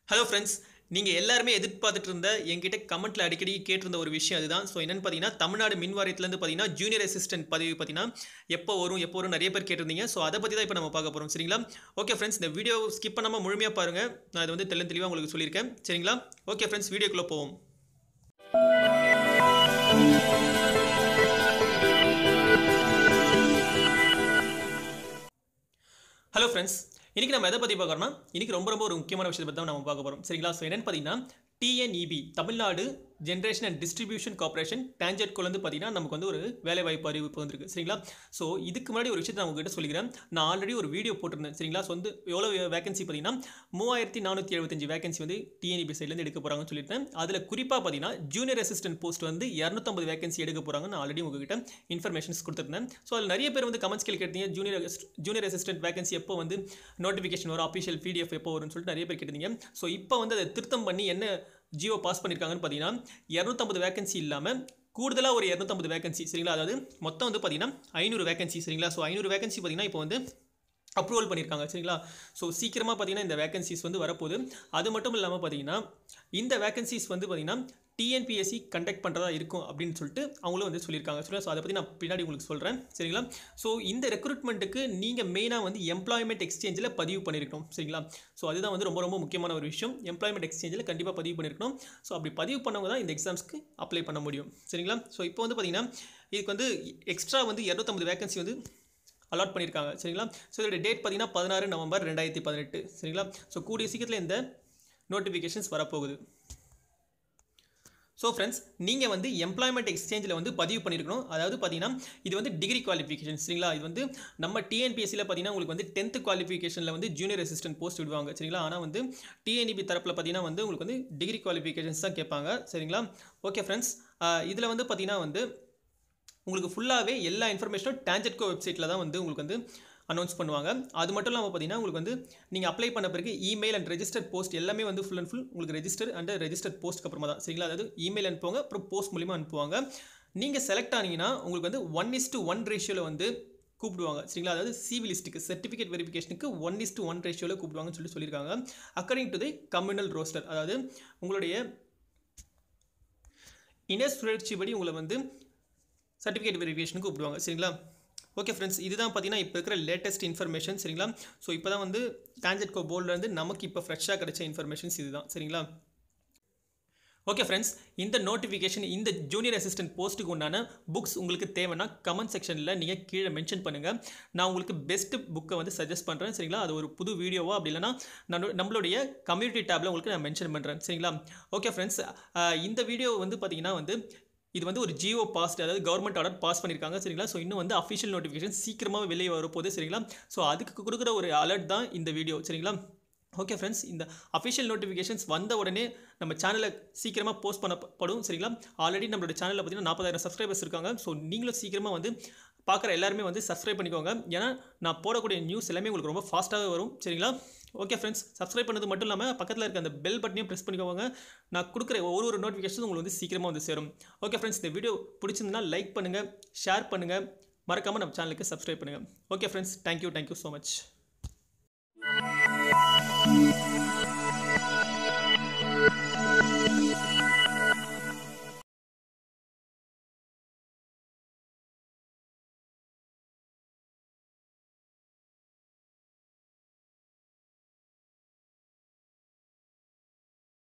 hello friends நீங்கள் எல்லாருமே எதிர்பார்த்துட்டு இருந்த என்கிட்ட கமெண்ட்டில் அடிக்கடி கேட்டிருந்த ஒரு விஷயம் அதுதான் ஸோ என்னென்னு பார்த்தீங்கன்னா தமிழ்நாடு மின் வாரியத்துலேருந்து பார்த்தீங்கன்னா ஜூனியர் அசிஸ்டன்ட் பதவி பார்த்தீங்கன்னா எப்போ வரும் எப்போ வரும் நிறைய பேர் கேட்டிருந்தீங்க ஸோ அதை பற்றி தான் இப்போ நம்ம பார்க்க போகிறோம் சரிங்களா ஓகே ஃப்ரெண்ட்ஸ் இந்த வீடியோ ஸ்கிப் பண்ணாமல் முழுமையாக பாருங்கள் நான் இது வந்து தெல்ல தெளிவாக உங்களுக்கு சொல்லியிருக்கேன் சரிங்களா ஓகே ஃப்ரெண்ட்ஸ் வீடியோக்குள்ளே போவோம் ஹலோ ஃப்ரெண்ட்ஸ் இன்றைக்கி நம்ம எதை பற்றி பார்க்குறோம்னா இன்றைக்கி ரொம்ப ரொம்ப ஒரு முக்கியமான விஷயத்தை பற்றி தான் நம்ம பார்க்க போகிறோம் சரிங்களா ஸோ என்னென்னு பார்த்தீங்கன்னா TNEB Tamil Nadu generation and distribution corporation டான்ஜெட்கோல் வந்து பார்த்தீங்கன்னா நமக்கு வந்து ஒரு வேலை வாய்ப்பு அறிவிப்பு வந்திருக்கு சரிங்களா ஸோ இதுக்கு முன்னாடி ஒரு விஷயத்தை நான் உங்ககிட்ட சொல்லிக்கிறேன் நான் ஆல்ரெடி ஒரு வீடியோ போட்டிருந்தேன் சரிங்களா ஸோ வந்து எவ்வளோ வேகன்சி பார்த்தீங்கன்னா மூவாயிரத்தி நானூற்றி எழுபத்தஞ்சு வேகன்சி வந்து டிஎன்இபி சைட்லேருந்து எடுக்க போகிறாங்கன்னு சொல்லியிருந்தேன் அதில் குறிப்பாக பார்த்தீங்கன்னா ஜூனியர் அசிஸ்டன்ட் போஸ்ட் வந்து இரநூத்தம்பது வேகன்சி எடுக்க போகிறாங்க நான் ஆல்ரெடி உங்ககிட்ட இன்ஃபர்மேஷன்ஸ் கொடுத்துருந்தேன் ஸோ அதில் நிறைய பேர் வந்து கமெண்ட்ஸ் கேட்டீங்க ஜூனியர் ஜூனியர் அசிஸ்டன்ட் வேகன்சி எப்போ வந்து நோட்டிஃபிகேஷன் வரும் அஃபிஷியல் பிடிஎஃப் எப்போ வரும்னு சொல்லிட்டு நிறைய பேர் கேட்டிருந்தீங்க ஸோ இப்போ வந்து அதை திருத்தம் பண்ணி என்ன ஜியோ பாஸ் பண்ணியிருக்காங்கன்னு பார்த்தீங்கன்னா இரநூத்தம்பது வேகன்சி இல்லாமல் கூடுதலாக ஒரு இரநூத்தம்பது வேகன்சி சரிங்களா அதாவது மொத்தம் வந்து பார்த்தீங்கன்னா ஐநூறு வேகன்சி சரிங்களா ஸோ ஐநூறு வேகன்சி பார்த்தீங்கன்னா இப்போ வந்து அப்ரூவல் பண்ணியிருக்காங்க சரிங்களா ஸோ சீக்கிரமாக பார்த்தீங்கன்னா இந்த வேகன்சிஸ் வந்து வரப்போகுது அது மட்டும் இல்லாமல் பார்த்தீங்கன்னா இந்த வேகன்சிஸ் வந்து பார்த்தீங்கன்னா டிஎன்பிஎஸ்சி கண்டக்ட் பண்ணுறதா இருக்கும் அப்படின்னு சொல்லிட்டு அவங்களும் வந்து சொல்லியிருக்காங்க சரிங்களா ஸோ அதை பற்றி நான் பின்னாடி உங்களுக்கு சொல்கிறேன் சரிங்களா ஸோ இந்த ரெக்ரூட்மெண்ட்டுக்கு நீங்கள் மெயினாக வந்து எம்ப்ளாய்மெண்ட் எக்ஸ்சேஞ்சில் பதிவு பண்ணியிருக்கணும் சரிங்களா ஸோ அதுதான் வந்து ரொம்ப ரொம்ப முக்கியமான ஒரு விஷயம் எம்ப்ளாய்மெண்ட் எக்ஸ்சேஞ்சில் கண்டிப்பாக பதிவு பண்ணியிருக்கணும் ஸோ அப்படி பதிவு பண்ணவங்க தான் இந்த எக்ஸாம்ஸ்க்கு அப்ளை பண்ண முடியும் சரிங்களா ஸோ இப்போ வந்து பார்த்தீங்கன்னா இதுக்கு வந்து எக்ஸ்ட்ரா வந்து இரநூத்தம்பது வேகன்சி வந்து அலாட் பண்ணியிருக்காங்க சரிங்களா ஸோ இதோட டேட் பார்த்தீங்கன்னா பதினாறு நவம்பர் ரெண்டாயிரத்தி பதினெட்டு சரிங்களா ஸோ கூடிய சீக்கிரத்தில் இந்த நோட்டிஃபிகேஷன்ஸ் வரப்போகுது ஸோ ஃப்ரெண்ட்ஸ் நீங்கள் வந்து எம்ப்ளாய்மெண்ட் எக்ஸ்சேஞ்சில் வந்து பதிவு பண்ணியிருக்கணும் அதாவது பார்த்தீங்கன்னா இது வந்து டிகிரி குவாலிஃபிகேஷன் சரிங்களா இது வந்து நம்ம டிஎன்பிஎஸ்சியில் பார்த்தீங்கன்னா உங்களுக்கு வந்து டென்த்து குவாலிஃபிகேஷனில் வந்து ஜூனியர் அசிஸ்டன்ட் போஸ்ட் விடுவாங்க சரிங்களா ஆனால் வந்து டிஎன்இபி தரப்பில் பார்த்தீங்கன்னா வந்து உங்களுக்கு வந்து டிகிரி குவாலிஃபிகேஷன்ஸ் தான் கேட்பாங்க சரிங்களா ஓகே ஃப்ரெண்ட்ஸ் இதில் வந்து பார்த்தீங்கன்னா வந்து உங்களுக்கு ஃபுல்லாகவே எல்லா இன்ஃபர்மேஷனும் டான்ஜெட்கோ வெப்சைட்டில் தான் வந்து உங்களுக்கு வந்து அனௌன்ஸ் பண்ணுவாங்க அது மட்டும் இல்லாமல் பார்த்தீங்கன்னா உங்களுக்கு வந்து நீங்கள் அப்ளை பண்ண பிறகு இமெயில் அண்ட் ரெஜிஸ்டர் போஸ்ட் எல்லாமே வந்து ஃபுல் அண்ட் ஃபுல் உங்களுக்கு ரெஜிஸ்டர் அண்ட் ரெஜிஸ்டர் போஸ்ட்க்கு அப்புறமா தான் சரிங்களா அதாவது இமெயில் அனுப்புவாங்க அப்புறம் போஸ்ட் மூலிமா அனுப்புவாங்க நீங்கள் செலக்ட் ஆனீங்கன்னா உங்களுக்கு வந்து ஒன் இஸ் டு ஒன் ரேஷியோவில் வந்து கூப்பிடுவாங்க சரிங்களா அதாவது சிவி லிஸ்ட்டுக்கு சர்டிஃபிகேட் வெரிஃபிகேஷனுக்கு ஒன் இஸ் டு ஒன் ரேஷியோவில் கூப்பிடுவாங்கன்னு சொல்லி சொல்லியிருக்காங்க according to the communal roster அதாவது உங்களுடைய இனர் சுழற்சி படி உங்களை வந்து சர்டிஃபிகேட் வெரிஃபிகேஷனுக்கு கூப்பிடுவாங்க சரிங்களா ஓகே ஃப்ரெண்ட்ஸ் இதுதான் பார்த்தீங்கன்னா இப்போ இருக்கிற லேட்டஸ்ட் இன்ஃபர்மேஷன் சரிங்களா ஸோ இப்போ தான் வந்து டான்ஜெட்கோ போர்டிலேருந்து நமக்கு இப்போ ஃப்ரெஷ்ஷாக கிடைச்ச இன்ஃபர்மேஷன்ஸ் இதுதான் சரிங்களா ஓகே ஃப்ரெண்ட்ஸ் இந்த நோட்டிஃபிகேஷன் இந்த ஜூனியர் அசிஸ்டன்ட் போஸ்ட்டுக்கு உண்டான புக்ஸ் உங்களுக்கு தேவைன்னா கமெண்ட் செக்ஷனில் நீங்கள் கீழே மென்ஷன் பண்ணுங்கள் நான் உங்களுக்கு பெஸ்ட் புக்கை வந்து சஜஸ்ட் பண்ணுறேன் சரிங்களா அது ஒரு புது வீடியோவோ அப்படி இல்லைனா நம்மளுடைய கம்யூனிட்டி டேப்பில் உங்களுக்கு நான் மென்ஷன் பண்ணுறேன் சரிங்களா ஓகே ஃப்ரெண்ட்ஸ் இந்த வீடியோ வந்து பார்த்தீங்கன்னா வந்து இது வந்து ஒரு ஜியோ பாஸ்ட் அதாவது கவர்மெண்ட் ஆர்டர் பாஸ் பண்ணியிருக்காங்க சரிங்களா ஸோ இன்னும் வந்து அஃபிஷியல் நோட்டிஃபிகேஷன் சீக்கிரமாக வெளியே வரப்போகுது சரிங்களா ஸோ அதுக்கு கொடுக்குற ஒரு அலர்ட் தான் இந்த வீடியோ சரிங்களா ஓகே ஃப்ரெண்ட்ஸ் இந்த அஃபிஷியல் நோட்டிஃபிகேஷன்ஸ் வந்த உடனே நம்ம சேனலில் சீக்கிரமாக போஸ்ட் பண்ணப்படும் சரிங்களா ஆல்ரெடி நம்மளோட சேனலில் பார்த்தீங்கன்னா நாற்பதாயிரம் சப்ஸ்கிரைபர்ஸ் இருக்காங்க ஸோ நீங்களும் சீக்கிரமாக வந்து பார்க்குற எல்லாருமே வந்து சப்ஸ்கிரைப் பண்ணிக்கோங்க ஏன்னா நான் போடக்கூடிய நியூஸ் எல்லாமே உங்களுக்கு ரொம்ப ஃபாஸ்ட்டாகவே வரும் சரிங்களா ஓகே ஃப்ரெண்ட்ஸ் சப்ஸ்கிரைப் பண்ணது மட்டும் இல்லாமல் பக்கத்தில் இருக்க அந்த பெல் பட்டனையும் ப்ரெஸ் பண்ணிக்கோங்க நான் கொடுக்குற ஒரு ஒரு நோட்டிஃபிகேஷன் உங்களுக்கு வந்து சீக்கிரமாக வந்து சேரும் ஓகே ஃப்ரெண்ட்ஸ் இந்த வீடியோ பிடிச்சிருந்தா லைக் பண்ணுங்கள் ஷேர் பண்ணுங்கள் மறக்காமல் நம்ம சேனலுக்கு சப்ஸ்கிரைப் பண்ணுங்கள் okay friends thank you thank you so much